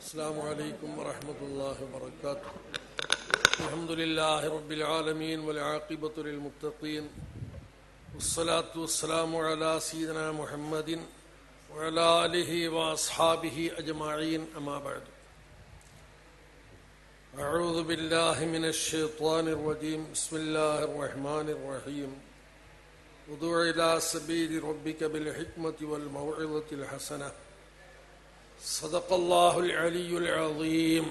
السلام عليكم ورحمة الله وبركاته الحمد لله رب العالمين والعاقبة للمتقين والصلاة والسلام على سيدنا محمد وعلى آله وأصحابه أجمعين أما بعد أعوذ بالله من الشيطان الرجيم بسم الله الرحمن الرحيم ادع إلى سبيل ربك بالحكمة والموعظة الحسنة صدق الله العلي العظيم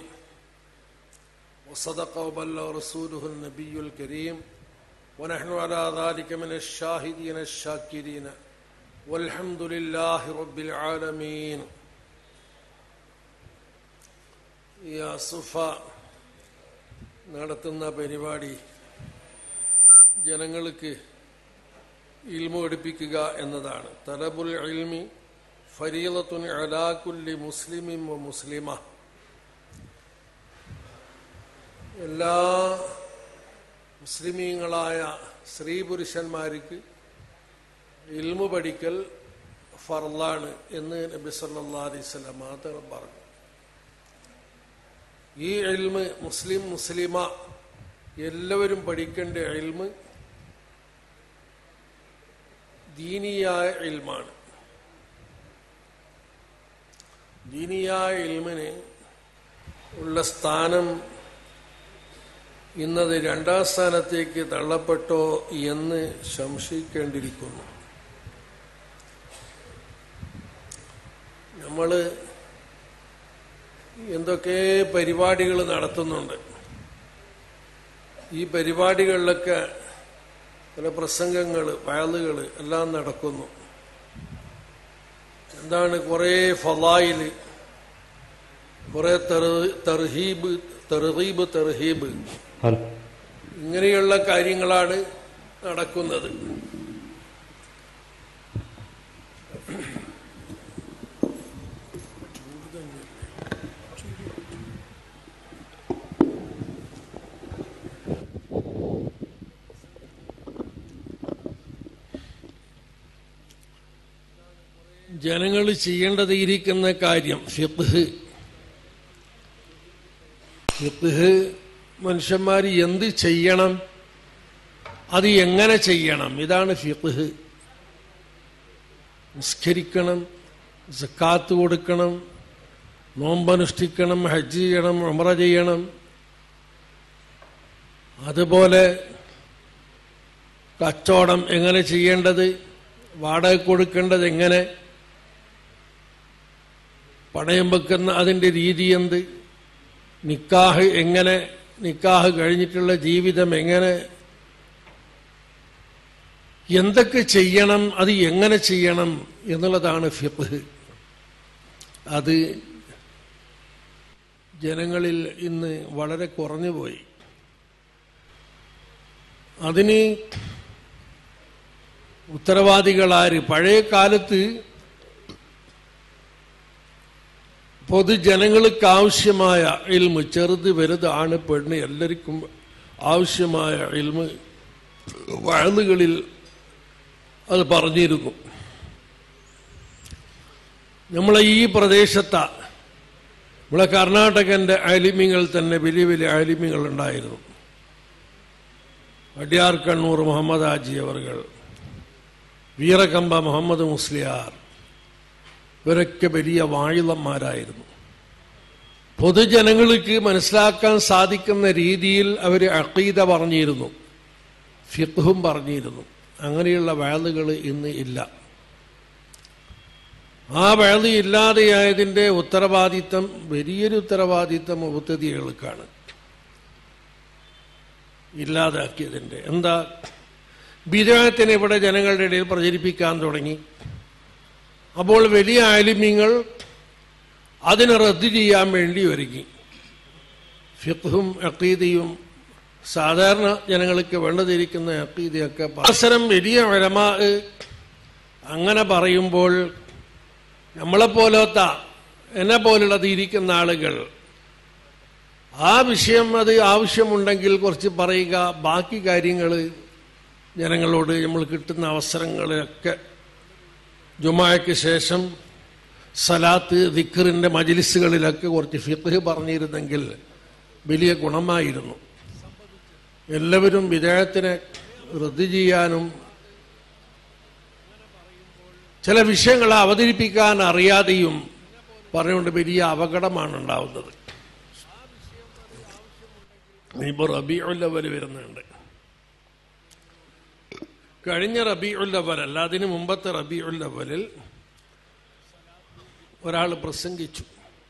وصدق وبلغ رسوله النبي الكريم ونحن على ذلك من الشاهدين الشاكرين والحمد لله رب العالمين يا صفا നടത്തുന്ന പരിപാടി ജനങ്ങൾക്ക് ഇൽമു പഠിപ്പിക്കുക എന്നതാണ് തലബുൽ ഇൽമി ഫരീലത്തുൻ അലാക്കുല്ലി മുസ്ലിമിൻ വ മുസ്ലിമ എല്ലാ മുസ്ലിമീങ്ങളായ സ്ത്രീ പുരുഷന്മാർക്ക് ഇൽമു പഠിക്കൽ ഫർലാണ് എന്ന് നബി സല്ലാ അലൈവല്ല തങ്ങൾ പറഞ്ഞു ഈ എൽമ് മുസ്ലിം മുസ്ലിമ എല്ലാവരും പഠിക്കേണ്ട എൽമ് ദീനിയായ ഇൽമാണ് ദീനിയായ ഇൽമിന് ഉള്ള സ്ഥാനം ഇന്നത് രണ്ടാം സ്ഥാനത്തേക്ക് തള്ളപ്പെട്ടോ എന്ന് സംശയിക്കേണ്ടിയിരിക്കുന്നു നമ്മൾ എന്തൊക്കെ പരിപാടികൾ നടത്തുന്നുണ്ട് ഈ പരിപാടികളിലൊക്കെ പല പ്രസംഗങ്ങൾ വയലുകൾ എല്ലാം നടക്കുന്നു എന്താണ് കുറേ ഫലായിൽ കുറേ തെർഹീബ് തെർഹീബ് തെർഹീബ് ഹലോ ഇങ്ങനെയുള്ള കാര്യങ്ങളാണ് നടക്കുന്നത് ജനങ്ങൾ ചെയ്യേണ്ടത് ഇരിക്കുന്ന കാര്യം ഫിഖ് ഫിഖ് മനുഷ്യന്മാർ എന്ത് ചെയ്യണം അത് എങ്ങനെ ചെയ്യണം ഇതാണ് ഫിഖ് നിസ്കരിക്കണം സക്കാത്ത് കൊടുക്കണം നോമ്പനുഷ്ഠിക്കണം ഹജ്ജ് ചെയ്യണം ഉമറ ചെയ്യണം അതുപോലെ കച്ചവടം എങ്ങനെ ചെയ്യേണ്ടത് വാടക കൊടുക്കേണ്ടത് എങ്ങനെ പണയം വെക്കുന്ന അതിൻ്റെ രീതി എന്ത് നിക്കാഹ് എങ്ങനെ നിക്കാഹ് കഴിഞ്ഞിട്ടുള്ള ജീവിതം എങ്ങനെ എന്തൊക്കെ ചെയ്യണം അത് എങ്ങനെ ചെയ്യണം എന്നുള്ളതാണ് ഫിഖ് അത് ജനങ്ങളിൽ ഇന്ന് വളരെ കുറഞ്ഞുപോയി അതിന് ഉത്തരവാദികളാര് പഴയ കാലത്ത് പൊതുജനങ്ങൾക്ക് ആവശ്യമായ ഇൽമ് ചെറുത് വലുത് ആണ് പെണ്ണ് എല്ലാവർക്കും ആവശ്യമായ ഇൽമ് വഴലുകളിൽ അത് പറഞ്ഞിരുന്നു നമ്മളെ ഈ പ്രദേശത്ത നമ്മളെ കർണാടകന്റെ അലിമിങ്ങൾ തന്നെ വലിയ വലിയ അലിമികൾ ഉണ്ടായിരുന്നു അടിയാർ കണ്ണൂർ മുഹമ്മദ് ആജി അവർകൾ വീരകമ്പ മുഹമ്മദ് മുസ്ലിയാർ ഇവരൊക്കെ വലിയ വാഴിലന്മാരായിരുന്നു പൊതുജനങ്ങൾക്ക് മനസ്സിലാക്കാൻ സാധിക്കുന്ന രീതിയിൽ അവർ അക്കീത പറഞ്ഞിരുന്നു ഫിഖും പറഞ്ഞിരുന്നു അങ്ങനെയുള്ള വേളുകൾ ഇന്ന് ഇല്ല ആ വേള ഇല്ലാതെയായതിൻ്റെ ഉത്തരവാദിത്തം വലിയൊരു ഉത്തരവാദിത്തം ഉപത്തതികൾക്കാണ് ഇല്ലാതാക്കിയതിൻ്റെ എന്താ ബിജാത്തിനെ ഇവിടെ ജനങ്ങളുടെ ഇടയിൽ പ്രചരിപ്പിക്കാൻ തുടങ്ങി അപ്പോൾ വലിയ ആലിമ്യങ്ങൾ അതിനെ റദ്ദ് ചെയ്യാൻ വേണ്ടി ഒരുങ്ങി ഫിഖും അക്കീതയും സാധാരണ ജനങ്ങൾക്ക് വേണ്ടതിരിക്കുന്ന അക്കീതയൊക്കെ അവസരം വലിയ വരമാ അങ്ങനെ പറയുമ്പോൾ നമ്മളെപ്പോലത്ത എന്നെ പോലുള്ളത് ഇരിക്കുന്ന ആളുകൾ ആ വിഷയം അത് ആവശ്യമുണ്ടെങ്കിൽ കുറച്ച് പറയുക ബാക്കി കാര്യങ്ങൾ ജനങ്ങളോട് നമ്മൾ കിട്ടുന്ന അവസരങ്ങളൊക്കെ ജുമായ്ക്ക് ശേഷം സലാത്ത് ദിക്കറിൻ്റെ മജിലിസുകളിലൊക്കെ കുറച്ച് ഫിഖ് പറഞ്ഞിരുന്നെങ്കിൽ വലിയ ഗുണമായിരുന്നു എല്ലാവരും വിദേഹത്തിനെ റദ്ദ് ചെയ്യാനും ചില വിഷയങ്ങൾ അവതരിപ്പിക്കാൻ അറിയാതെയും പറഞ്ഞുകൊണ്ട് വലിയ അപകടമാണ് ഉണ്ടാവുന്നത് ഇനിയിപ്പോൾ റബിഉല്ലവൽ വരുന്നുണ്ട് കഴിഞ്ഞ റബിഉല്ലവൽ അല്ല അതിന് മുമ്പത്തെ റബിഉല്ലവലിൽ ഒരാൾ പ്രസംഗിച്ചു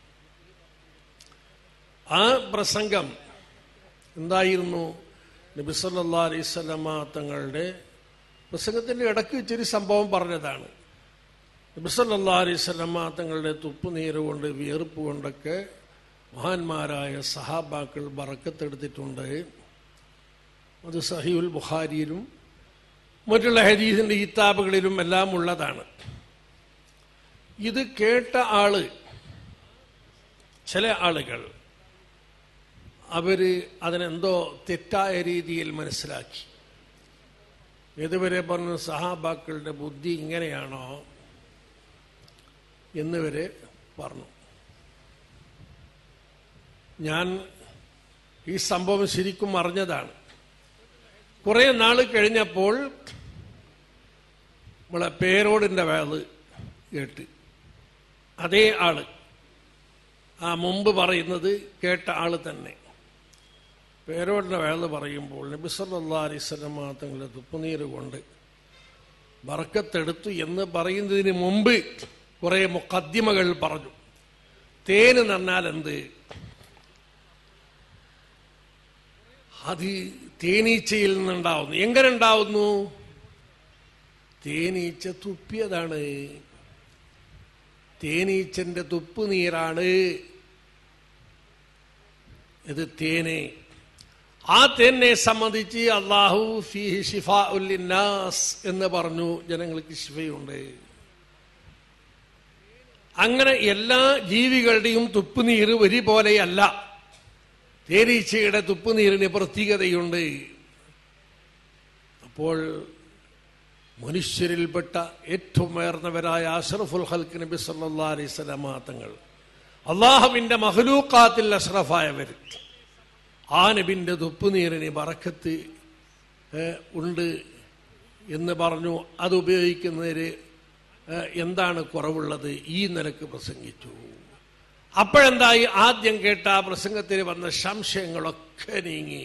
ആ പ്രസംഗം എന്തായിരുന്നു നബിസല്ലാ അലൈവല്ലമ തങ്ങളുടെ പ്രസംഗത്തിൻ്റെ ഇടയ്ക്ക് ഇച്ചിരി സംഭവം പറഞ്ഞതാണ് നബിസല്ലാ അലൈവല്ലമ തങ്ങളുടെ തുപ്പുനീര് കൊണ്ട് വിയർപ്പ് കൊണ്ടൊക്കെ മഹാന്മാരായ സഹാബാക്കൾ ബറക്കത്തെടുത്തിട്ടുണ്ട് അത് സഹിയുൽ ബുഖാരിയിലും മറ്റുള്ള ഹദീസിൻ്റെ കിതാബുകളിലും എല്ലാം ഉള്ളതാണ് ഇത് കേട്ട ആള് ചില ആളുകൾ അവര് അതിനെന്തോ തെറ്റായ രീതിയിൽ മനസ്സിലാക്കി ഇതുവരെ പറഞ്ഞു സഹാബാക്കളുടെ ബുദ്ധി ഇങ്ങനെയാണോ എന്നിവരെ പറഞ്ഞു ഞാൻ ഈ സംഭവം ശരിക്കും അറിഞ്ഞതാണ് കുറെ നാൾ കഴിഞ്ഞപ്പോൾ നമ്മളെ പേരോടിൻ്റെ വേള് കേട്ട് അതേ ആള് ആ മുമ്പ് പറയുന്നത് കേട്ട ആള് തന്നെ പേരോടിൻ്റെ വേള് പറയുമ്പോൾ നബിസല്ലാ അലൈസ്ലമ തങ്ങളുടെ തുപ്പുനീര് കൊണ്ട് ബറക്കത്തെടുത്തു എന്ന് പറയുന്നതിന് മുമ്പ് കുറെ മുക്കദ്യമകൾ പറഞ്ഞു തേന് നന്നാൽ എന്ത് അത് തേനീച്ചയിൽ നിന്നുണ്ടാവുന്നു എങ്ങനെ ഉണ്ടാവുന്നു തേനീച്ച തുപ്പിയതാണ് തേനീച്ചന്റെ തുപ്പ് നീരാണ് ഇത് തേന് ആ തേനെ സംബന്ധിച്ച് അള്ളാഹു ഫി ഷിഫ ഉല്ലിന്നാസ് എന്ന് പറഞ്ഞു ജനങ്ങൾക്ക് ശിഫയുണ്ട് അങ്ങനെ എല്ലാ ജീവികളുടെയും തുപ്പുനീര് ഒരുപോലെയല്ല തേനീച്ചയുടെ തുപ്പുനീരിന് പ്രത്യേകതയുണ്ട് അപ്പോൾ മനുഷ്യരിൽപ്പെട്ട ഏറ്റവും ഉയർന്നവരായ അഷ്റഫുൽ ഹൽക്ക് നബി സല്ലാ അലൈഹി സ്വലാമ തങ്ങൾ അള്ളാഹുവിന്റെ മഹലൂക്കാത്തിൽ അഷ്റഫായവർ ആ നബിന്റെ തുപ്പുനീരിന് പറക്കത്ത് ഉണ്ട് എന്ന് പറഞ്ഞു അത് ഉപയോഗിക്കുന്നതിന് എന്താണ് കുറവുള്ളത് ഈ നിലക്ക് പ്രസംഗിച്ചു അപ്പോഴെന്തായി ആദ്യം കേട്ട ആ പ്രസംഗത്തിൽ വന്ന സംശയങ്ങളൊക്കെ നീങ്ങി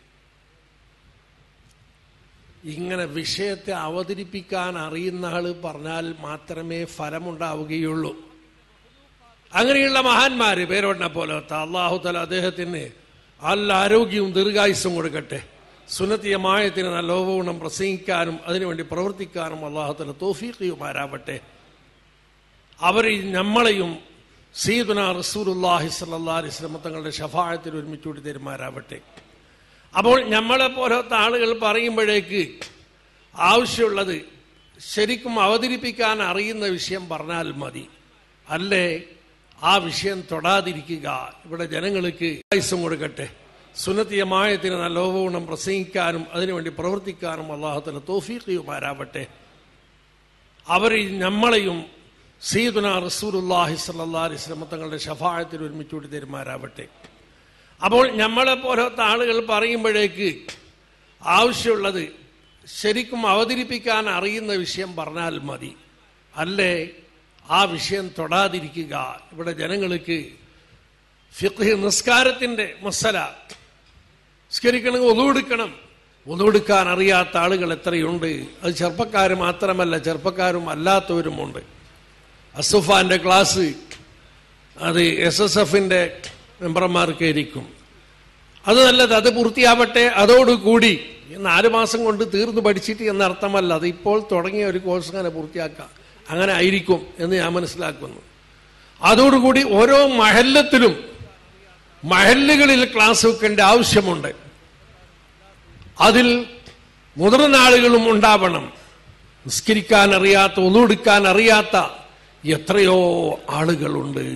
ഇങ്ങനെ വിഷയത്തെ അവതരിപ്പിക്കാൻ അറിയുന്ന ആള് പറഞ്ഞാൽ മാത്രമേ ഫലമുണ്ടാവുകയുള്ളൂ അങ്ങനെയുള്ള മഹാന്മാര് പേരോടിനെ പോലത്തെ അള്ളാഹു തല അദ്ദേഹത്തിന് നല്ല ആരോഗ്യവും ദീർഘായുസും കൊടുക്കട്ടെ സുനത്തിയമായത്തിന് നല്ല ഓപഗുണം പ്രസംഗിക്കാനും അതിനുവേണ്ടി പ്രവർത്തിക്കാനും അള്ളാഹുത്തല തോഫീഖിയുമാരാവട്ടെ അവർ നമ്മളെയും സീദുന റസൂലുല്ലാഹി സല്ലാ അലിസ്ലമ തങ്ങളുടെ ഷഫായത്തിൽ ഒരുമിച്ചുകൂടി തരുമാരാവട്ടെ അപ്പോൾ നമ്മളെ പോലത്തെ ആളുകൾ പറയുമ്പോഴേക്ക് ആവശ്യമുള്ളത് ശരിക്കും അവതരിപ്പിക്കാൻ അറിയുന്ന വിഷയം പറഞ്ഞാൽ മതി അല്ലേ ആ വിഷയം തൊടാതിരിക്കുക ഇവിടെ ജനങ്ങൾക്ക് ആയുസം കൊടുക്കട്ടെ സുന്നത്തിയമായത്തിന് നല്ല ഓപഗുണം പ്രസംഗിക്കാനും അതിനുവേണ്ടി പ്രവർത്തിക്കാനും അള്ളാഹുത്തല തോഫീഖിയുമാരാവട്ടെ അവർ നമ്മളെയും സീദുന റസൂലുല്ലാഹി സല്ലാ അലിസ്ലമ തങ്ങളുടെ ഷഫായത്തിൽ ഒരുമിച്ചുകൂടി തരുമാരാവട്ടെ അപ്പോൾ നമ്മളെ പോലത്തെ ആളുകൾ പറയുമ്പോഴേക്ക് ആവശ്യമുള്ളത് ശരിക്കും അവതരിപ്പിക്കാൻ അറിയുന്ന വിഷയം പറഞ്ഞാൽ മതി അല്ലേ ആ വിഷയം തൊടാതിരിക്കുക ഇവിടെ ജനങ്ങൾക്ക് ഫിഖ് നിസ്കാരത്തിന്റെ മസല നിസ്കരിക്കണമെങ്കിൽ ഒതുവെടുക്കണം ഒതുവെടുക്കാൻ അറിയാത്ത ആളുകൾ എത്രയുണ്ട് അത് ചെറുപ്പക്കാർ മാത്രമല്ല ചെറുപ്പക്കാരും അല്ലാത്തവരുമുണ്ട് അസുഫാന്റെ ക്ലാസ് അത് എസ് എസ് എഫിന്റെ മെമ്പർമാർക്ക് ഇരിക്കും അത് നല്ലത് അത് പൂർത്തിയാവട്ടെ അതോടുകൂടി നാല് മാസം കൊണ്ട് തീർന്നു പഠിച്ചിട്ട് എന്നർത്ഥമല്ല അത് ഇപ്പോൾ തുടങ്ങിയ ഒരു കോഴ്സ് അങ്ങനെ പൂർത്തിയാക്കാം അങ്ങനെ ആയിരിക്കും എന്ന് ഞാൻ മനസ്സിലാക്കുന്നു അതോടുകൂടി ഓരോ മഹല്ലത്തിലും മഹല്ലുകളിൽ ക്ലാസ് വെക്കേണ്ട ആവശ്യമുണ്ട് അതിൽ മുതിർന്ന ആളുകളും ഉണ്ടാവണം നിസ്കരിക്കാൻ അറിയാത്ത ഒന്നുകൊടുക്കാൻ അറിയാത്ത എത്രയോ ആളുകളുണ്ട്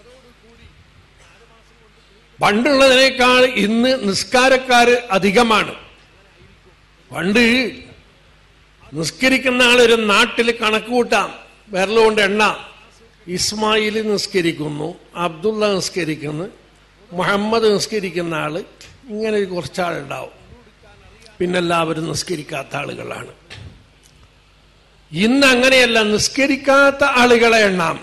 പണ്ടുള്ളതിനേക്കാൾ ഇന്ന് നിസ്കാരക്കാര് അധികമാണ് പണ്ട് നിസ്കരിക്കുന്ന ആളൊരു നാട്ടിൽ കണക്ക് കൂട്ടാം വിരലുകൊണ്ട് എണ്ണ ഇസ്മായിൽ നിസ്കരിക്കുന്നു അബ്ദുള്ള നിസ്കരിക്കുന്നു മുഹമ്മദ് നിസ്കരിക്കുന്ന ആള് ഇങ്ങനെ ഒരു കുറച്ചാളുണ്ടാവും പിന്നെല്ലാവരും നിസ്കരിക്കാത്ത ആളുകളാണ് ഇന്ന് അങ്ങനെയല്ല നിസ്കരിക്കാത്ത ആളുകളെ എണ്ണാം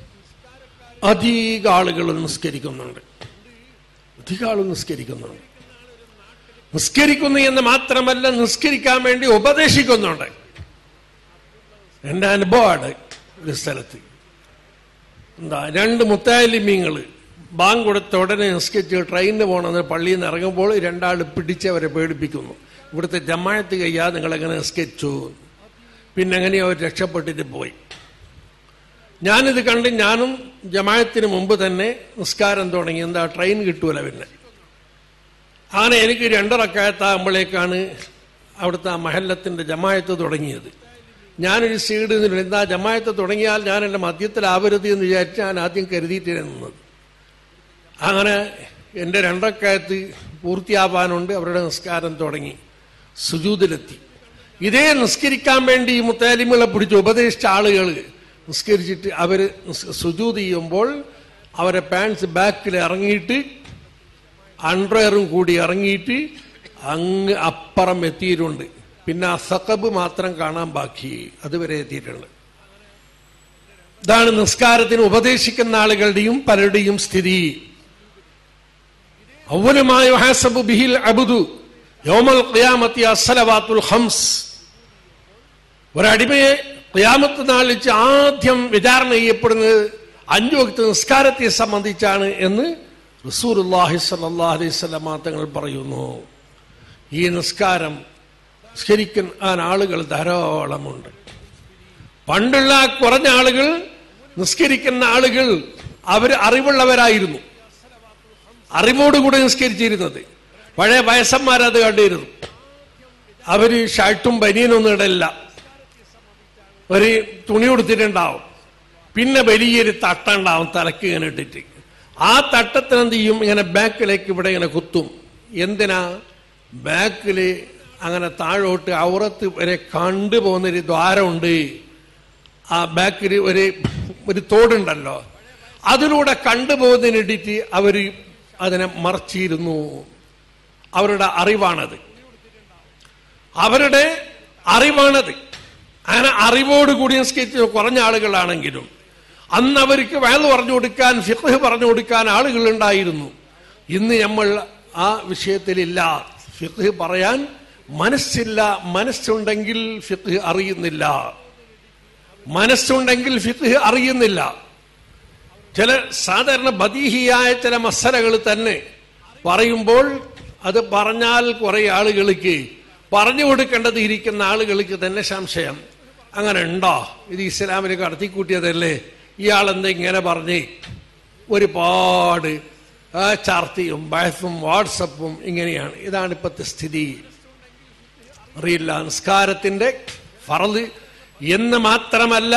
അധിക ആളുകൾ നിസ്കരിക്കുന്നുണ്ട് അധിക ആളുകൾ നിസ്കരിക്കുന്നുണ്ട് നിസ്കരിക്കുന്നു എന്ന് മാത്രമല്ല നിസ്കരിക്കാൻ വേണ്ടി ഉപദേശിക്കുന്നുണ്ട് എന്റെ അനുഭവമാണ് ഒരു സ്ഥലത്ത് എന്താ രണ്ട് മുത്താലിമീങ്ങള് ബാങ്ക് കൊടുത്ത ഉടനെ നിസ്കരിച്ച് ട്രെയിനിന് പോകണമെന്ന് പള്ളിയിൽ നിന്ന് ഇറങ്ങുമ്പോൾ രണ്ടാൾ പിടിച്ച് അവരെ പേടിപ്പിക്കുന്നു ഇവിടുത്തെ ജമായത്ത് കയ്യാ നിങ്ങളെങ്ങനെ നിസ്കരിച്ചു പിന്നെ അങ്ങനെ അവർ രക്ഷപ്പെട്ടിട്ട് പോയി ഞാനിത് കണ്ട് ഞാനും ജമായത്തിന് മുമ്പ് തന്നെ നിസ്കാരം തുടങ്ങി എന്താ ട്രെയിൻ കിട്ടൂല പിന്നെ അങ്ങനെ എനിക്ക് രണ്ടറക്കായത്താകുമ്പോഴേക്കാണ് അവിടുത്തെ ആ മഹല്ലത്തിന്റെ ജമായത്ത് തുടങ്ങിയത് ഞാനൊരു സീഡ് എന്താ ജമായത്ത് തുടങ്ങിയാൽ ഞാൻ എൻ്റെ മധ്യത്തിലാവരുത് എന്ന് വിചാരിച്ച് ഞാൻ ആദ്യം കരുതിയിട്ട് നിന്നത് അങ്ങനെ എൻ്റെ രണ്ടക്കായത്ത് പൂർത്തിയാവാനുണ്ട് അവരുടെ നിസ്കാരം തുടങ്ങി സുജൂതിലെത്തി ഇതേ നിസ്കരിക്കാൻ വേണ്ടി ഈ മുത്താലിമുകളെ പിടിച്ച് ഉപദേശിച്ച ആളുകൾ നിസ്കരിച്ചിട്ട് അവർ സുജൂത് ചെയ്യുമ്പോൾ അവരെ പാൻസ് ബാക്കിൽ ഇറങ്ങിയിട്ട് അണ്ടർവെയറും കൂടി ഇറങ്ങിയിട്ട് അങ്ങ് അപ്പുറം എത്തിയിട്ടുണ്ട് പിന്നെ ആ സക്കബ് മാത്രം കാണാൻ ബാക്കി അതുവരെ എത്തിയിട്ടുണ്ട് ഇതാണ് നിസ്കാരത്തിന് ഉപദേശിക്കുന്ന ആളുകളുടെയും പലരുടെയും സ്ഥിതി ഔവലുമായ ഹാസബു ബിഹിൽ അബുദു യോമൽ ഖിയാമത്തി അസ്സലവാത്തുൽ ഹംസ് ഒരടിമയെ ഖിയാമത്ത് നാളിച്ച് ആദ്യം വിചാരണ ചെയ്യപ്പെടുന്നത് അഞ്ചു വക്ത് നിസ്കാരത്തെ സംബന്ധിച്ചാണ് എന്ന് റസൂർല്ലാഹി സല്ലാ അലൈഹി സ്വലമ തങ്ങൾ പറയുന്നു ഈ നിസ്കാരം നിസ്കരിക്കാൻ ആളുകൾ ധാരാളമുണ്ട് പണ്ടുള്ള കുറഞ്ഞ ആളുകൾ നിസ്കരിക്കുന്ന ആളുകൾ അവർ അറിവുള്ളവരായിരുന്നു അറിവോടുകൂടി നിസ്കരിച്ചിരുന്നത് പഴയ വയസ്സന്മാരത് കണ്ടിരുന്നു അവര് ഷർട്ടും ബനിയനൊന്നും ഇടല്ല ഒരു തുണി കൊടുത്തിട്ടുണ്ടാവും പിന്നെ വലിയൊരു തട്ടുണ്ടാവും തലക്ക് ഇങ്ങനെ ഇട്ടിട്ട് ആ തട്ടത്തിന് എന്ത് ചെയ്യും ഇങ്ങനെ ബാക്കിലേക്ക് ഇവിടെ ഇങ്ങനെ കുത്തും എന്തിനാ ബാക്കില് അങ്ങനെ താഴോട്ട് ഔറത്ത് വരെ കണ്ടുപോകുന്നൊരു ദ്വാരമുണ്ട് ആ ബാക്കിൽ ഒരു ഒരു തോടുണ്ടല്ലോ അതിലൂടെ കണ്ടുപോകുന്നതിനിടയ്ക്ക് അവർ അതിനെ മറച്ചിരുന്നു അവരുടെ അറിവാണത് അവരുടെ അറിവാണത് അങ്ങനെ അറിവോടുകൂടി നിസ്കരിച്ച് കുറഞ്ഞ ആളുകളാണെങ്കിലും അന്ന് അവർക്ക് വയൽ പറഞ്ഞു കൊടുക്കാൻ ഫിഖ് പറഞ്ഞു കൊടുക്കാൻ ആളുകൾ ഉണ്ടായിരുന്നു ഇന്ന് നമ്മൾ ആ വിഷയത്തിലില്ല ഫിഖ് പറയാൻ മനസ്സില്ല മനസ്സുണ്ടെങ്കിൽ ഫിഖ് അറിയുന്നില്ല മനസ്സുണ്ടെങ്കിൽ ഫിഖ് അറിയുന്നില്ല ചില സാധാരണ ബദീഹിയായ ചില മസലകൾ തന്നെ പറയുമ്പോൾ അത് പറഞ്ഞാൽ കുറെ ആളുകൾക്ക് പറഞ്ഞു കൊടുക്കേണ്ടത് ഇരിക്കുന്ന ആളുകൾക്ക് തന്നെ സംശയം അങ്ങനെ ഉണ്ടോ ഇത് ഇസ്ലാമിന് കടത്തിക്കൂട്ടിയതല്ലേ ഇയാൾ എന്താ ഇങ്ങനെ പറഞ്ഞ് ഒരുപാട് ആ ചർച്ചയും ബഹസും വാട്സപ്പും ഇങ്ങനെയാണ് ഇതാണ് ഇപ്പോഴത്തെ സ്ഥിതി അറിയില്ല നിസ്കാരത്തിന്റെ ഫറല് എന്ന് മാത്രമല്ല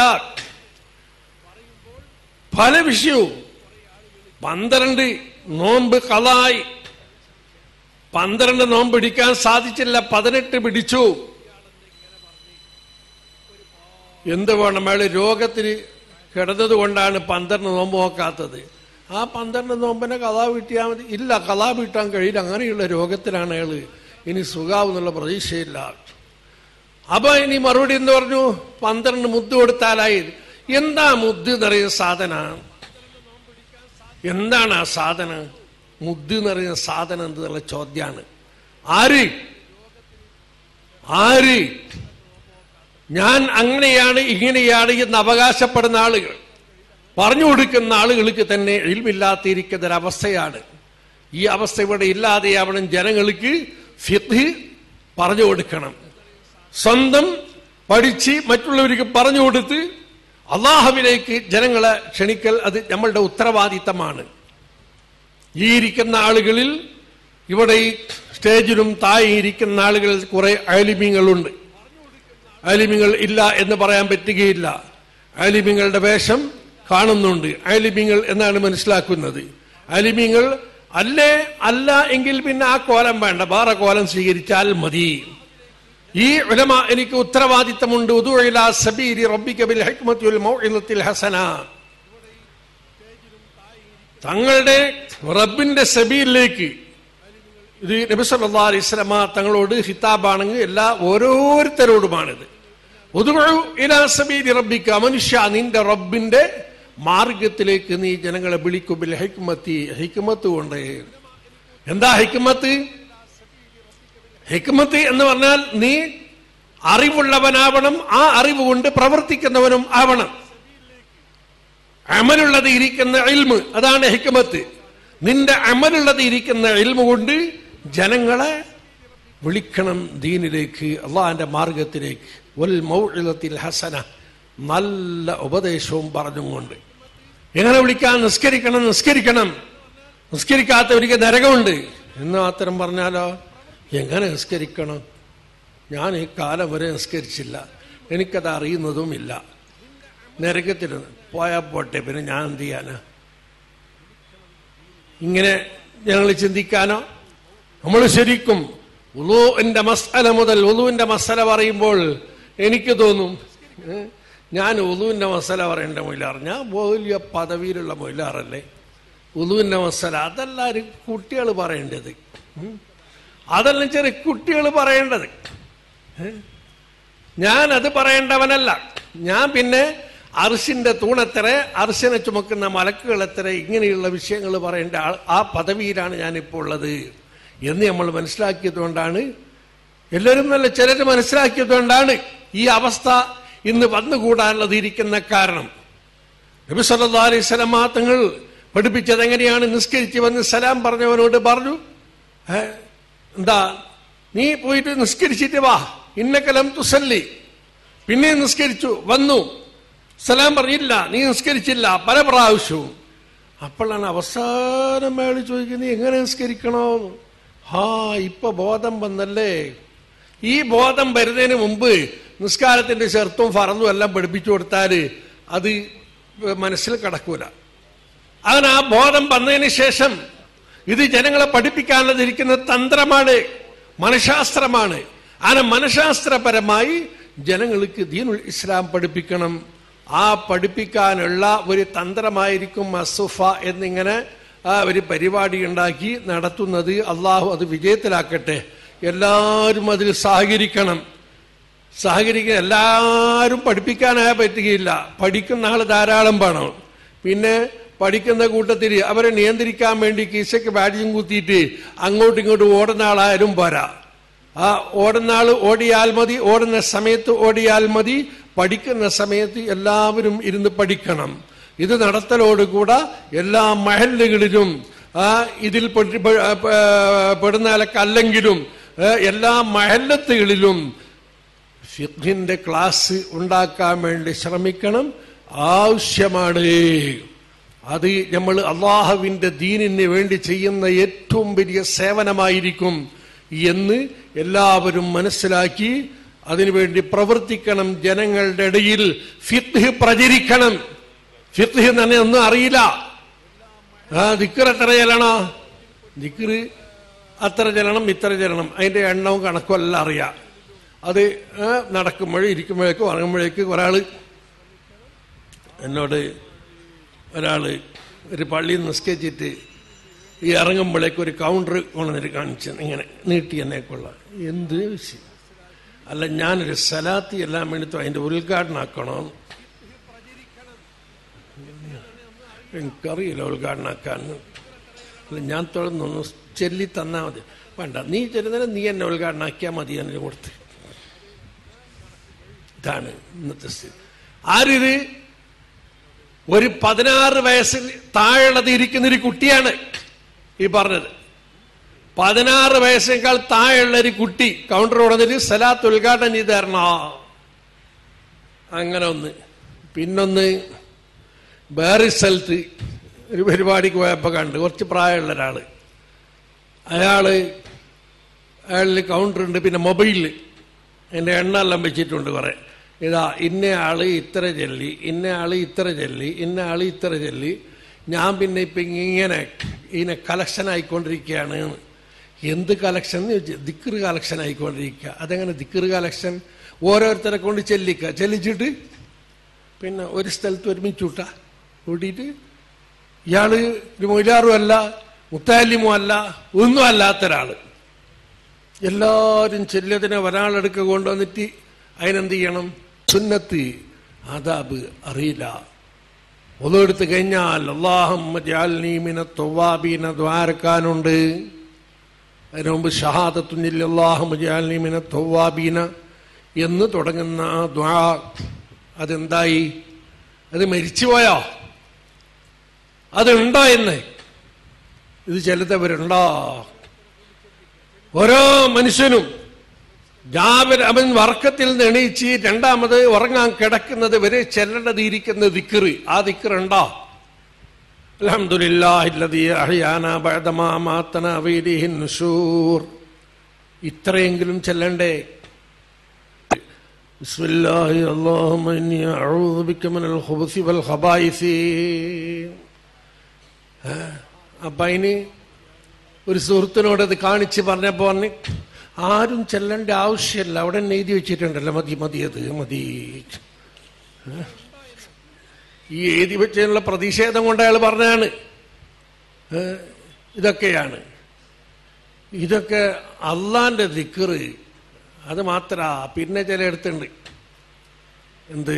പല വിഷയവും പന്ത്രണ്ട് നോമ്പ് കളായി പന്ത്രണ്ട് നോമ്പ് പിടിക്കാൻ സാധിച്ചില്ല പതിനെട്ട് പിടിച്ചു എന്ത് വേണം അയാൾ രോഗത്തിന് കിടന്നത് കൊണ്ടാണ് പന്ത്രണ്ട് നോമ്പ് നോക്കാത്തത് ആ പന്ത്രണ്ട് നോമ്പിനെ കഥാ വീട്ടിയാൽ മതി ഇല്ല കഥാ വീട്ടാൻ കഴിയില്ല അങ്ങനെയുള്ള രോഗത്തിലാണ് അയാള് ഇനി സുഖാവെന്നുള്ള പ്രതീക്ഷയില്ല അപ്പൊ ഇനി മറുപടി എന്ന് പറഞ്ഞു പന്ത്രണ്ട് മുദ്ദ് കൊടുത്താലായി എന്താ മുദ്ദ് എന്നറിയുന്ന സാധന എന്താണ് ആ സാധനം മുദ്ദ് എന്ന് പറയുന്ന സാധനം എന്നുള്ള ചോദ്യമാണ് ആര് ആര് ഞാൻ അങ്ങനെയാണ് ഇങ്ങനെയാണ് എന്ന് അവകാശപ്പെടുന്ന ആളുകൾ പറഞ്ഞു കൊടുക്കുന്ന ആളുകൾക്ക് തന്നെ ഇൽമില്ലാത്തിരിക്കുന്ന ഒരവസ്ഥയാണ് ഈ അവസ്ഥ ഇവിടെ ഇല്ലാതെയാവണം ജനങ്ങൾക്ക് ഫിഖ് പറഞ്ഞു കൊടുക്കണം സ്വന്തം പഠിച്ച് മറ്റുള്ളവർക്ക് പറഞ്ഞു കൊടുത്ത് അള്ളാഹുവിലേക്ക് ജനങ്ങളെ ക്ഷണിക്കൽ അത് നമ്മളുടെ ഉത്തരവാദിത്തമാണ് ഈ ഇരിക്കുന്ന ആളുകളിൽ ഇവിടെ ഈ സ്റ്റേജിലും താഴെ ഇരിക്കുന്ന ആളുകളിൽ കുറെ അയലിമ്യങ്ങളുണ്ട് അയലിമ്യങ്ങൾ ഇല്ല എന്ന് പറയാൻ പറ്റുകയില്ല അയലിമ്യങ്ങളുടെ വേഷം കാണുന്നുണ്ട് അയലിമ്യങ്ങൾ എന്നാണ് മനസ്സിലാക്കുന്നത് അയലിമ്യങ്ങൾ അല്ലേ അല്ല എങ്കിൽ പിന്നെ ആ കോലം വേണ്ട വേറെ കോലം സ്വീകരിച്ചാൽ മതി ഈ ഉലമ എനിക്ക് ഉത്തരവാദിത്തമുണ്ട് ഉദുഇലാ സബീരി റബ്ബിക ബിൽ ഹിക്മത്തി വൽ മൗഇദത്തിൽ ഹസന തങ്ങളുടെ റബ്ബിന്റെ സബീലിലേക്ക് ഇത് നബി സല്ലല്ലാഹു അലൈഹി വസല്ലമ തങ്ങളോട് ഹിതാബാണെങ്കിൽ എല്ലാ ഓരോരുത്തരോടുമാണിത് ഉദ്ഉ ഇലാ സബീലി റബ്ബിക മനുഷ്യ നിന്റെ റബ്ബിന്റെ മാർഗത്തിലേക്ക് നീ ജനങ്ങളെ വിളിക്കും ബിൽ ഹിക്മത്തി ഹിക്മത്ത് കൊണ്ട് എന്താ ഹിക്മത്ത് ഹിക്മത്ത് എന്ന് പറഞ്ഞാൽ നീ അറിവുള്ളവനാവണം ആ അറിവ് കൊണ്ട് പ്രവർത്തിക്കുന്നവനും ആവണം അമലുള്ളത് ഇരിക്കുന്ന ഇൽമ് അതാണ് ഹിക്മത്ത് നിന്റെ അമലുള്ളത് ഇരിക്കുന്ന ഇൽമ് കൊണ്ട് ജനങ്ങളെ വിളിക്കണം ദീനിലേക്ക് അള്ളാഹിന്റെ മാർഗത്തിലേക്ക് വൽ മൗഇലത്തിൽ ഹസന നല്ല ഉപദേശവും പറഞ്ഞും കൊണ്ട് എങ്ങനെ വിളിക്കാൻ നിസ്കരിക്കണം നിസ്കരിക്കണം നിസ്കരിക്കാത്തവർക്ക് നരകമുണ്ട് എന്ന് മാത്രം പറഞ്ഞാലോ എങ്ങനെ നിസ്കരിക്കണം ഞാൻ ഈ കാലം വരെ നിസ്കരിച്ചില്ല എനിക്കത് അറിയുന്നതുമില്ല നരകത്തിൽ പോയാൽ പോട്ടെ പിന്നെ ഞാൻ എന്ത് ചെയ്യാനാ ഇങ്ങനെ ഞങ്ങൾ ചിന്തിക്കാനോ നമ്മൾ ശരിക്കും ഉളുവിന്റെ മസാല മുതൽ ഉളുവിന്റെ മസാല പറയുമ്പോൾ എനിക്ക് തോന്നും ഏ, ഞാൻ ഉളുവിന്റെ മസാല പറയേണ്ട മൊയിലാർ ഞാൻ വലിയ പദവിയിലുള്ള മൊയിലാറല്ലേ ഉളുവിന്റെ മസാല അതെല്ലാവരും കുട്ടികൾ പറയേണ്ടത് ഉം. അതെല്ലാം ചെറിയ കുട്ടികൾ പറയേണ്ടത് ഏ? ഞാൻ അത് പറയേണ്ടവനല്ല ഞാൻ പിന്നെ അർശിന്റെ തൂണത്ര അർശനെ ചുമക്കുന്ന മലക്കുകൾ എത്ര ഇങ്ങനെയുള്ള വിഷയങ്ങൾ പറയേണ്ട ആൾ ആ പദവിയിലാണ് ഞാനിപ്പോൾ ഉള്ളത് എന്ന് നമ്മൾ മനസ്സിലാക്കിയതുകൊണ്ടാണ് എല്ലാവരും നല്ല ചിലർ മനസ്സിലാക്കിയതുകൊണ്ടാണ് ഈ അവസ്ഥ ഇന്ന് വന്നുകൂടാനുള്ളത് ഇരിക്കുന്ന കാരണം നബി സല്ലല്ലാഹു അലൈഹി വസല്ലമ തങ്ങൾ പഠിപ്പിച്ചത് എങ്ങനെയാണ് നിസ്കരിച്ച് വന്ന് സലാം പറഞ്ഞവനോട് പറഞ്ഞു ഏ, എന്താ നീ പോയിട്ട് നിസ്കരിച്ചിട്ട് വാ ഇന്നക്കലം തുസല്ലി പിന്നെ നിസ്കരിച്ചു വന്നു സലാം പറഞ്ഞില്ല നീ നിസ്കരിച്ചില്ല പല പ്രാവശ്യവും അപ്പോഴാണ് അവസാനം അയാൾ ചോദിക്കുന്നത് എങ്ങനെ നിസ്കരിക്കണോ ഹാ ഇപ്പൊ ബോധം വന്നല്ലേ ഈ ബോധം വരുന്നതിന് മുമ്പ് നിസ്കാരത്തിന്റെ ചെറുത്തും ഫറന്നും എല്ലാം പഠിപ്പിച്ചു കൊടുത്താല് അത് മനസ്സിൽ കിടക്കൂല അങ്ങനെ ആ ബോധം വന്നതിന് ശേഷം ഇത് ജനങ്ങളെ പഠിപ്പിക്കാനുള്ളതിരിക്കുന്ന തന്ത്രമാണ് മനഃശാസ്ത്രമാണ് അങ്ങനെ മനഃശാസ്ത്രപരമായി ജനങ്ങൾക്ക് ദീനുൽ ഇസ്ലാം പഠിപ്പിക്കണം ആ പഠിപ്പിക്കാനുള്ള ഒരു തന്ത്രമായിരിക്കും അസുഫ എന്നിങ്ങനെ ആ ഒരു പരിപാടി ഉണ്ടാക്കി നടത്തുന്നത് അള്ളാഹു അത് വിജയത്തിലാക്കട്ടെ എല്ലാവരും അതിൽ സഹകരിക്കണം സഹകരിക്കാൻ എല്ലാവരും പഠിപ്പിക്കാനായ പറ്റുകയില്ല പഠിക്കുന്ന ആൾ ധാരാളം വേണം പിന്നെ പഠിക്കുന്ന കൂട്ടത്തിൽ അവരെ നിയന്ത്രിക്കാൻ വേണ്ടി കീശയ്ക്ക് ബാഡ്ജും കുത്തിയിട്ട് അങ്ങോട്ടും ഇങ്ങോട്ടും ഓടുന്ന ആളായാലും പോരാ ആ ഓടുന്ന ആൾ ഓടിയാൽ മതി ഓടുന്ന സമയത്ത് ഓടിയാൽ മതി പഠിക്കുന്ന സമയത്ത് എല്ലാവരും ഇരുന്ന് പഠിക്കണം ഇത് നടത്തലോടുകൂടെ എല്ലാ മഹല്ലുകളിലും ആ ഇതിൽ പെട്ട് പെ- പെ- പെടുന്നാലൊക്കെ അല്ലെങ്കിലും ഏ, എല്ലാ മഹല്ലത്തുകളിലും ഫിഖിന്റെ ക്ലാസ് ഉണ്ടാക്കാൻ വേണ്ടി ശ്രമിക്കണം ആവശ്യമാണ് അത് നമ്മൾ അള്ളാഹുവിന്റെ ദീനിന് വേണ്ടി ചെയ്യുന്ന ഏറ്റവും വലിയ സേവനമായിരിക്കും എന്ന് എല്ലാവരും മനസ്സിലാക്കി അതിനുവേണ്ടി പ്രവർത്തിക്കണം ജനങ്ങളുടെ ഇടയിൽ ഫിത്ഹ് പ്രചരിക്കണം ഫിത്ഹ് തന്നെ ഒന്നും അറിയില്ല ആ ദിക്കർ എത്ര ചെല്ലണോ ദിക്കറ് അത്ര ചെല്ലണം ഇത്ര ചെല്ലണം അതിന്റെ എണ്ണവും കണക്കും എല്ലാം അറിയാം അത് ആ, നടക്കുമ്പോഴും ഇരിക്കുമ്പോഴേക്കും ഉറങ്ങുമ്പോഴേക്കും ഒരാള് എന്നോട് ഒരാള് ഒരു പള്ളിയിൽ നിസ്കരിച്ചിട്ട് ഈ ഇറങ്ങുമ്പോഴേക്ക് ഒരു കൗണ്ടർ കൊണ്ടുവന്നിട്ട് കാണിച്ചു ഇങ്ങനെ നീട്ടി എന്നേക്കുള്ള എന്ത് വിഷയം അല്ല ഞാനൊരു സലാത്തി എല്ലാം എടുത്തു അതിന്റെ ഉദ്ഘാടനം ആക്കണോ എനിക്കറിയില്ല ഉദ്ഘാടനം ആക്കാൻ അല്ല ഞാൻ തുറന്നൊന്ന് ചെല്ലി തന്നാ മതി വേണ്ട നീ ചെല്ലുന്നതിന് നീ എന്നെ ഉദ്ഘാടനം ആക്കിയാൽ മതി എന്നെ കൊടുത്ത് ഇതാണ് ഇന്നത്തെ സ്ഥിതി ആരിത് ഒരു പതിനാറ് വയസ്സിൽ താഴെയുള്ളത് ഇരിക്കുന്ന ഒരു കുട്ടിയാണ് ഈ പറഞ്ഞത് പതിനാറ് വയസ്സിനേക്കാൾ താഴെയുള്ള ഒരു കുട്ടി കൗണ്ടർ ഉടന്നിട്ട് സലാത്ത് ഉദ്ഘാടനം ചെയ്ത് തരണോ അങ്ങനെ ഒന്ന് പിന്നൊന്ന് വേറെ സ്ഥലത്ത് ഒരു പരിപാടിക്ക് പോയപ്പോ കണ്ട് കുറച്ച് പ്രായമുള്ള ഒരാള് അയാള് അയാളിൽ കൗണ്ടർ ഉണ്ട് പിന്നെ മൊബൈലിൽ എൻ്റെ എണ്ണ എല്ലാം വെച്ചിട്ടുണ്ട് കുറെ ഇതാ ഇന്ന ആള് ഇത്ര ചെല്ലി ഇന്ന ആള് ഇത്ര ചെല്ലി ഇന്ന ആള് ഇത്ര ചെല്ലി ഞാൻ പിന്നെ ഇപ്പൊ ഇങ്ങനെ ഇതിനെ കളക്ഷൻ ആയിക്കൊണ്ടിരിക്കുകയാണ് എന്ത് കളക്ഷൻ എന്ന് ചോദിച്ചു ദിക്കറ് കളക്ഷൻ ആയിക്കൊണ്ടിരിക്കുക അതെങ്ങനെ ദിക്കറ് കളക്ഷൻ ഓരോരുത്തരെ കൊണ്ട് ചെല്ലിക്കുക ചെല്ലിച്ചിട്ട് പിന്നെ ഒരു സ്ഥലത്ത് ഒരുമിച്ച് വിട്ടാ കൂട്ടിയിട്ട് ഇയാള് ഒരു മൊയിലാറും അല്ല മുത്താലിമും അല്ല ഒന്നും അല്ലാത്ത ഒരാള് എല്ലാവരും ചെല്ലതിനെ ഒരാളെടുക്ക കൊണ്ടുവന്നിട്ട് അതിനെന്ത് ചെയ്യണം സുന്നത്ത് ആദാബ് അറിയില്ല ഒന്നെടുത്ത് കഴിഞ്ഞാൽ അള്ളാഹമ്മീമിനെ തൊവാബീനെ ദ്വാരക്കാനുണ്ട് അതിനു മുമ്പ് ഷഹാദത്തുനില്ല അള്ളാഹമ്മീമിനെ തൊവാബീന എന്ന് തുടങ്ങുന്ന ആ ദ്വാ അതെന്തായി അത് മരിച്ചുപോയോ അതുണ്ടോ എന്ന് ഇത് ചിലതവരുണ്ടോ ഓരോ മനുഷ്യനും രാവിലെ അവൻ വർക്കത്തിൽ നിന്ന് എണീച്ച് രണ്ടാമത് ഉറങ്ങാൻ കിടക്കുന്നത് വരെ ചെല്ലണ്ടത് ഇരിക്കുന്ന ദിക്കറ് ആ ദിക്കറുണ്ടോ ഇത്രയെങ്കിലും ചെല്ലണ്ടേ ബിസ്മില്ലാഹി അല്ലാഹുമ്മ ഇന്നി അഊദു ബിക മിനൽ ഖുബുസി വൽ ഖബായിസി അപ്പൊ അതിന് ഒരു സുഹൃത്തിനോട് അത് കാണിച്ച് പറഞ്ഞപ്പോ പറഞ്ഞ് ആരും ചെല്ലേണ്ട ആവശ്യമില്ല അവിടെ തന്നെ എഴുതി വെച്ചിട്ടുണ്ടല്ലോ മതി മതി അത് മതി ഈ എഴുതി വെച്ചതിനുള്ള പ്രതിഷേധം കൊണ്ട് അയാൾ പറഞ്ഞാണ് ഇതൊക്കെയാണ് ഇതൊക്കെ അള്ളാന്റെ ദിക്കറ് അത് മാത്ര പിന്നെ ചിലയിടത്തുണ്ട് എന്ത്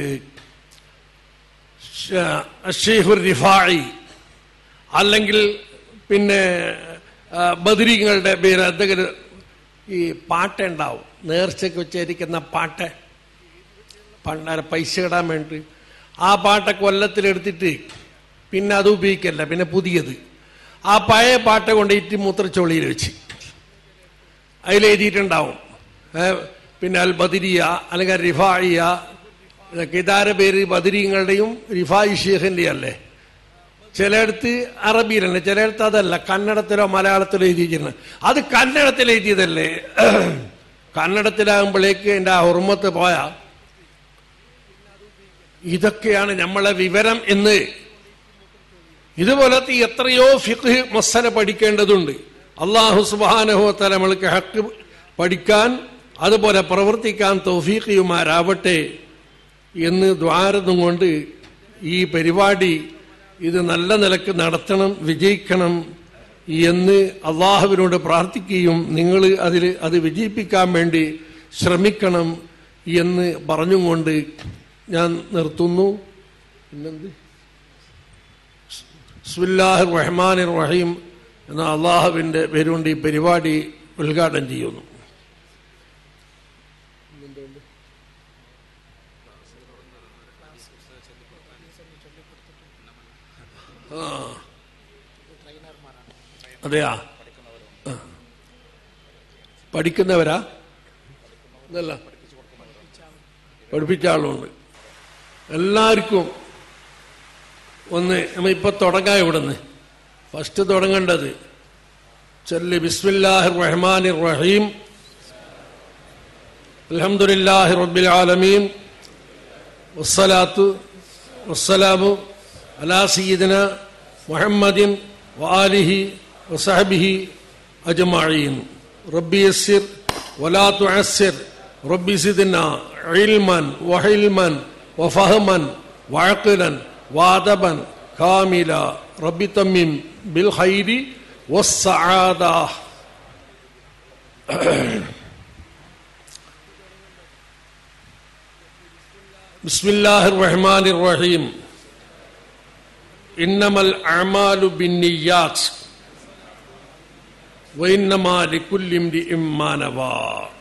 ഷെയ്ഖുർ റിഫായി അല്ലെങ്കിൽ പിന്നെ ബദരീങ്ങളുടെ പേര് എന്തെങ്കിലും ഈ പാട്ടുണ്ടാവും നേർച്ചയ്ക്ക് വെച്ചിരിക്കുന്ന പാട്ട് പണ്ടാര പൈസ ഇടാൻ വേണ്ടി ആ പാട്ടൊക്കെ കൊല്ലത്തിലെടുത്തിട്ട് പിന്നെ അത് ഉപയോഗിക്കല്ല പിന്നെ പുതിയത് ആ പഴയ പാട്ട് കൊണ്ടിട്ട് മൂത്രച്ചോളിയിൽ വെച്ച് അതിലെഴുതിയിട്ടുണ്ടാവും പിന്നെ അൽ ബദിരിയ അല്ലെങ്കിൽ റിഫായിയ ഇതൊക്കെ ഇതാര പേര് ബദിരീങ്ങളുടെയും റിഫായി ഷേഖിന്റെ അല്ലേ ചിലയിടത്ത് അറബിയിലുണ്ട് ചിലയിടത്ത് അതല്ല കന്നഡത്തിലോ മലയാളത്തിലോ എഴുതിയിരിക്കുന്നത് അത് കന്നഡത്തിൽ എഴുതിയതല്ലേ കന്നഡത്തിലാകുമ്പോഴേക്ക് എൻ്റെ ആ ഉറുമത്ത് പോയാ ഇതൊക്കെയാണ് നമ്മളെ വിവരം എന്ന് ഇതുപോലത്തെ എത്രയോ ഫിഖ് മസല പഠിക്കേണ്ടതുണ്ട് അള്ളാഹു സുബാനഹോത്തല നമ്മൾക്ക് ഹക്ക് പഠിക്കാൻ അതുപോലെ പ്രവർത്തിക്കാൻ തൗഫീഖിയുമാരാവട്ടെ എന്ന് ദ്വാരതും കൊണ്ട് ഈ പരിപാടി ഇത് നല്ല നിലക്ക് നടത്തണം വിജയിക്കണം എന്ന് അള്ളാഹുവിനോട് പ്രാർത്ഥിക്കുകയും നിങ്ങൾ അതിൽ അത് വിജയിപ്പിക്കാൻ വേണ്ടി ശ്രമിക്കണം എന്ന് പറഞ്ഞുകൊണ്ട് ഞാൻ നിർത്തുന്നു പിന്നെന്ത് സുല്ലാഹ് റഹ്മാൻ റഹീം എന്ന അള്ളാഹുവിൻ്റെ പേരുകൊണ്ട് ഈ പരിപാടി ഉദ്ഘാടനം ചെയ്യുന്നു ആ അതെയാ ആ. പഠിക്കുന്നവരാ ഇതല്ല പഠിപ്പിച്ച ആളുണ്ട് എല്ലാവർക്കും ഒന്ന് നമ്മ ഇപ്പൊ തുടങ്ങാം ഇവിടുന്ന് ഫസ്റ്റ് തുടങ്ങേണ്ടത് ചൊല്ലി ബിസ്മില്ലാഹിർ റഹ്മാനിർ റഹീം അൽഹംദുലില്ലാഹി റബ്ബിൽ ആലമീൻ വസ്സലാത്തു വസ്സലാമു അലാ സയ്യിദിന മുഹമ്മദിൻ വആലിഹി വസഹബിഹി അജ്മഈൻ റബ്ബി യസ്സിർ വലാ തുഅസ്സിർ റബ്ബി സിദ്ന ഇൽമൻ വഹിൽമൻ വഫഹമൻ വഅഖലൻ വാദബൻ കാമില റബ്ബി തമ്മിം ബിൽ ഖൈരി വസ്സആദ بسم الله الرحمن الرحيم إنما الأعمال بالنيات وإنما لكل امرئ ما نوى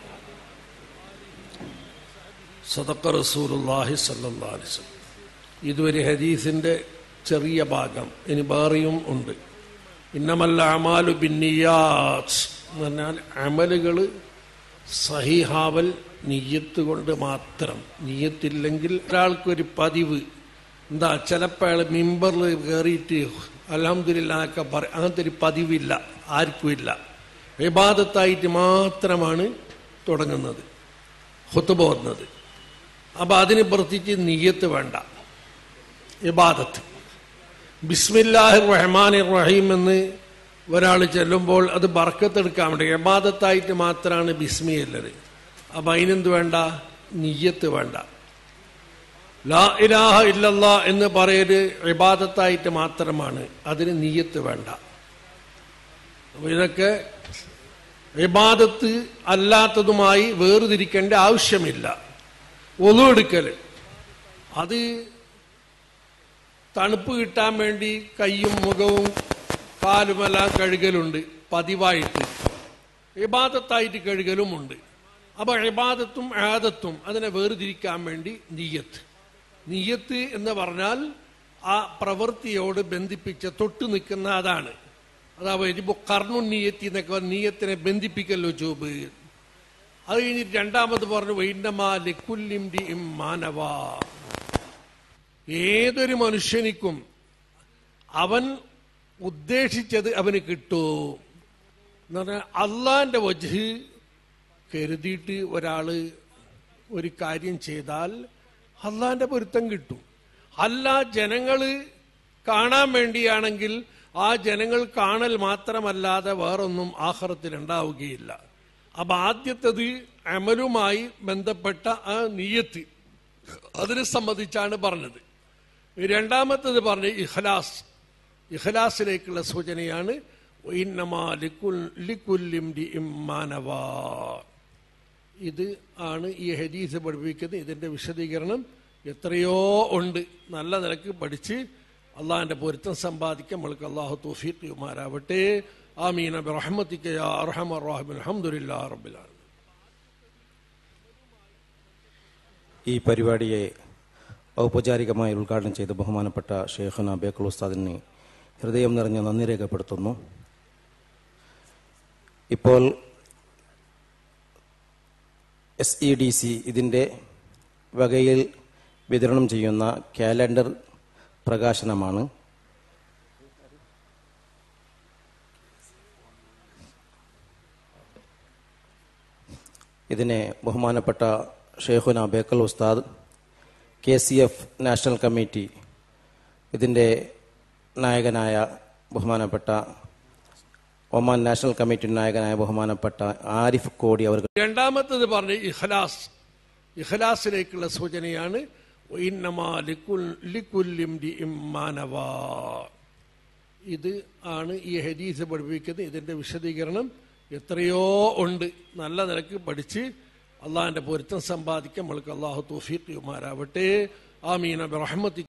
صدق رسول الله صلى الله عليه وسلم ഇതൊരു ഹദീസിന്റെ ചെറിയ ഭാഗം ഇനി വേറെയും ഉണ്ട് ഇന്നമല്ല അമാലു ബിന്നിയാസ് എന്ന് പറഞ്ഞാൽ അമലുകൾ സഹിഹാവൽ നീയത്ത് കൊണ്ട് മാത്രം നീയത്തില്ലെങ്കിൽ ഒരാൾക്കൊരു പതിവ് എന്താ ചിലപ്പോൾ അയാൾ മിമ്പറിൽ കയറിയിട്ട് അലഹമില്ലൊക്കെ പറയും അങ്ങനത്തെ ഒരു പതിവില്ല ആർക്കും ഇല്ല വിവാദത്തായിട്ട് മാത്രമാണ് തുടങ്ങുന്നത് ഹുത്തുബ വന്നത് അപ്പം അതിന് പ്രത്യേകിച്ച് നീയത്ത് വേണ്ട ഇബാദത്ത് ബിസ്മില്ലാഹിർ റഹ്മാനിർ റഹീം എന്ന് ഒരാൾ ചെല്ലുമ്പോൾ അത് ബർക്കത്തെടുക്കാൻ വേണ്ടി ഇബാദത്തായിട്ട് മാത്രമാണ് ബിസ്മി ഉള്ളത് അപ്പം അതിനെന്ത് വേണ്ട നീയത്ത് വേണ്ട ലാ ഇലാഹ ഇല്ലല്ലാ എന്ന് പറയല് ഇബാദത്തായിട്ട് മാത്രമാണ് അതിന് നീയത്ത് വേണ്ട അപ്പൊ ഇതൊക്കെ ഇബാദത്ത് അല്ലാത്തതുമായി വേർതിരിക്കേണ്ട ആവശ്യമില്ല ഒന്നുമെടുക്കൽ അത് തണുപ്പ് കിട്ടാൻ വേണ്ടി കൈയും മുഖവും കാലുമെല്ലാം കഴുകലുണ്ട് പതിവായിട്ട് ഇബാദത്തായിട്ട് കഴുകലുമുണ്ട് അപ്പൊ ഇബാദത്തും ആദത്തും അതിനെ വേർതിരിക്കാൻ വേണ്ടി നീയത്ത് നീയത്ത് എന്ന് പറഞ്ഞാൽ ആ പ്രവൃത്തിയോട് ബന്ധിപ്പിച്ച തൊട്ടു നിൽക്കുന്ന അതാണ് അതായത് ഇപ്പൊ കർണു നീയത്തി എന്നൊക്കെ പറഞ്ഞ് നീയത്തിനെ ബന്ധിപ്പിക്കല്ലോ ജോബ് അത് കഴിഞ്ഞിട്ട് രണ്ടാമത് പറഞ്ഞു വൈന്നമാ ലിക്കുല്ലിംഡി മാനവാ ഏതൊരു മനുഷ്യനിക്കും അവൻ ഉദ്ദേശിച്ചത് അവന് കിട്ടൂ എന്ന് പറഞ്ഞാൽ അള്ളാന്റെ വജ് കരുതിയിട്ട് ഒരാള് ഒരു കാര്യം ചെയ്താൽ അള്ളാന്റെ പൊരുത്തം കിട്ടും അല്ല ജനങ്ങള് കാണാൻ വേണ്ടിയാണെങ്കിൽ ആ ജനങ്ങൾ കാണൽ മാത്രമല്ലാതെ വേറൊന്നും ആഹ്റത്തിൽ ഉണ്ടാവുകയില്ല അപ്പൊ ആദ്യത്തത് അമലുമായി ബന്ധപ്പെട്ട ആ നീയത്ത് അതിനെ സംബന്ധിച്ചാണ് പറഞ്ഞത് രണ്ടാമത്തത് പറഞ്ഞ ഇഖ്ലാസ് ഇഖ്ലാസിലേക്കുള്ള സൂചനയാണ് ഇന്നമാ ലിക്കുൽ- ലിക്കുല്ലിംരിഇം മാനവാ. ഇത് ആണ് ഈ ഹദീസ് പഠിപ്പിക്കുന്നത് ഇതിന്റെ വിശദീകരണം എത്രയോ ഉണ്ട് നല്ല നിലക്ക് പഠിച്ച് അള്ളാഹിന്റെ പൊരുത്തം സമ്പാദിക്കാൻ നമ്മൾക്ക് അള്ളാഹു തൗഫീഖുമാരാവട്ടെ ആമീന ബിറഹ്മതിക യാ അർഹമർ റഹീം അൽഹംദുലില്ലാഹി റബ്ബിൽ ആലമീൻ ഈ പരിപാടിയെ ഔപചാരികമായി ഉദ്ഘാടനം ചെയ്ത ബഹുമാനപ്പെട്ട ഷെയ്ഖുന ബേക്കുൽ ഉസ്താദിന് ഹൃദയം നിറഞ്ഞ നന്ദി രേഖപ്പെടുത്തുന്നു ഇപ്പോൾ എസ് ഇ ഡി സി ഇതിൻ്റെ വകയിൽ വിതരണം ചെയ്യുന്ന കാലണ്ടർ പ്രകാശനമാണ് ഇതിനെ ബഹുമാനപ്പെട്ട ഷെയ്ഖുന ബേക്കൽ ഉസ്താദ് K C F national committee ഇതിൻ്റെ നായകനായ ബഹുമാനപ്പെട്ട ഒമാൻ നാഷണൽ കമ്മിറ്റി നായകനായ ബഹുമാനപ്പെട്ട ആരിഫ് കോടി അവർ രണ്ടാമത്തത് പറഞ്ഞ ഇഖ്ലാസ് ഇഖ്ലാസിലേക്കുള്ള സൂചനയാണ് ഇന്നമാ ലിക്കുൽ- ലിക്കുല്ലിംരിഇം മാനവാ. ഇത് ആണ് ഈ ഹദീസ് പഠിപ്പിക്കുന്നത് ഇതിന്റെ വിശദീകരണം എത്രയോ ഉണ്ട് നല്ല നിലക്ക് പഠിച്ച് അള്ളാഹിന്റെ പൊരുത്തം സമ്പാദിക്കാൻ നമ്മൾക്ക് അള്ളാഹു തൗഫീഖുമാരാവട്ടെ ആമീന ബിറഹ്മതി